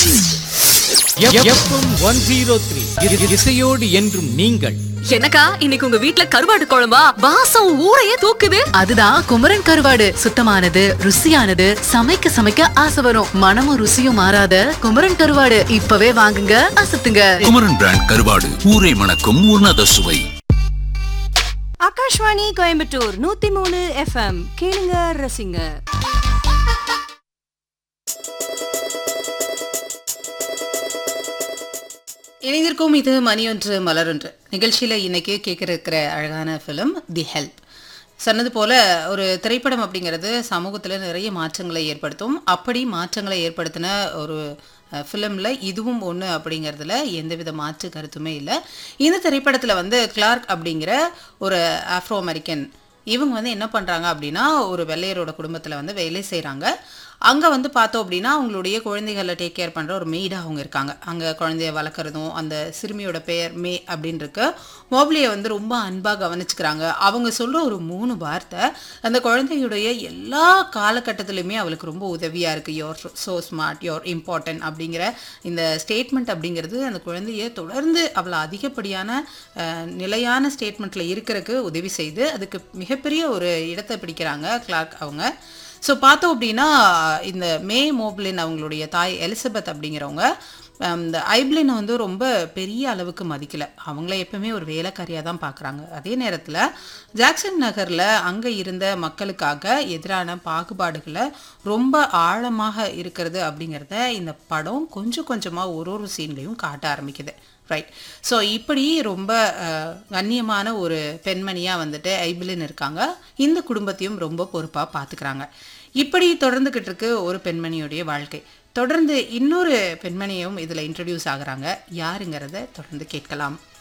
FM one zero three இசையோடு என்றும் நீங்கள் என்னக்கா இன்னைக்கு உங்க வீட்ல கருவாடு குழம்பா வாசம் ஊரையே தூக்குது அதுதான் குமரன் கருவாடு சுத்தமானது ருசியானது சமைக்க சமைக்க ஆசை வரும் மனமும் ருசியும் மாறாத குமரன் கருவாடு இப்பவே வாங்குங்க அசத்துங்க குமரன் பிராண்ட் கருவாடு ஊரை மணக்கும் உன்னத சுவை ஆகாஷ்வாணி கோயம்புத்தூர் நூத்தி மூணு எஃப்எம் கேளுங்க ரசிங்க இணைந்திருக்கும் இது மணியொன்று மலரொன்று நிகழ்ச்சியில் இன்னைக்கு கேட்க இருக்கிற அழகான ஃபிலிம் தி ஹெல்ப் சொன்னது போல ஒரு திரைப்படம் அப்படிங்கிறது சமூகத்தில் நிறைய மாற்றங்களை ஏற்படுத்தும் அப்படி மாற்றங்களை ஏற்படுத்தின ஒரு ஃபிலிமில் இதுவும் ஒன்று அப்படிங்கிறதுல எந்தவித மாற்று கருத்துமே இல்லை இந்த திரைப்படத்தில் வந்து கிளார்க் அப்படிங்கிற ஒரு ஆஃப்ரோ அமெரிக்கன் இவங்க வந்து என்ன பண்ணுறாங்க அப்படின்னா ஒரு வெள்ளையரோட குடும்பத்தில் வந்து வேலை செய்கிறாங்க அங்கே வந்து பார்த்தோம் அப்படின்னா அவங்களுடைய குழந்தைகளை டேக் கேர் பண்ணுற ஒரு மெய்டாக அவங்க இருக்காங்க அங்கே குழந்தைய வளர்க்குறதும் அந்த சிறுமியோட பெயர் மே அப்படின்னு இருக்கு மோப்லியை வந்து ரொம்ப அன்பாக கவனிச்சுக்கிறாங்க அவங்க சொல்கிற ஒரு மூணு வார்த்தை அந்த குழந்தையுடைய எல்லா காலகட்டத்திலுமே அவளுக்கு ரொம்ப உதவியாக இருக்குது your so smart your important அப்படிங்கிற இந்த ஸ்டேட்மெண்ட் அப்படிங்கிறது அந்த குழந்தைய தொடர்ந்து அவளை அதிகப்படியான அஹ், நிலையான ஸ்டேட்மெண்ட்டில் இருக்கிறதுக்கு உதவி செய்து அதுக்கு மிகப்பெரிய ஒரு இடத்தை பிடிக்கிறாங்க கிளார்க் அவங்க ஸோ பார்த்தோம் அப்படின்னா இந்த மே மோப்லின் அவங்களுடைய தாய் எலிசபெத் அப்படிங்கிறவங்க ஹம், இந்த ஐப்ளினை வந்து ரொம்ப பெரிய அளவுக்கு மதிக்கல அவங்கள எப்பவுமே ஒரு வேலைக்காரியாக தான் பார்க்குறாங்க அதே நேரத்தில் ஜாக்சன் நகரில் அங்கே இருந்த மக்களுக்காக எதிரான பாகுபாடுகளை ரொம்ப ஆழமாக இருக்கிறது அப்படிங்கிறத இந்த படம் கொஞ்சம் கொஞ்சமாக ஒரு ஒரு சீன்லையும் காட்ட ஆரம்பிக்குது ரைட் ஸோ இப்படி ரொம்ப அஹ், கண்ணியமான ஒரு பெண்மணியாக வந்துட்டு ஐபிலின் இருக்காங்க இந்த குடும்பத்தையும் ரொம்ப பொறுப்பாக பார்த்துக்கிறாங்க இப்படி தொடர்ந்துக்கிட்டு இருக்கு ஒரு பெண்மணியுடைய வாழ்க்கை தொடர்ந்து இன்னொரு பெண்மணியும் இதில் இன்ட்ரடியூஸ் ஆகுறாங்க யாருங்கிறத தொடர்ந்து கேட்கலாம்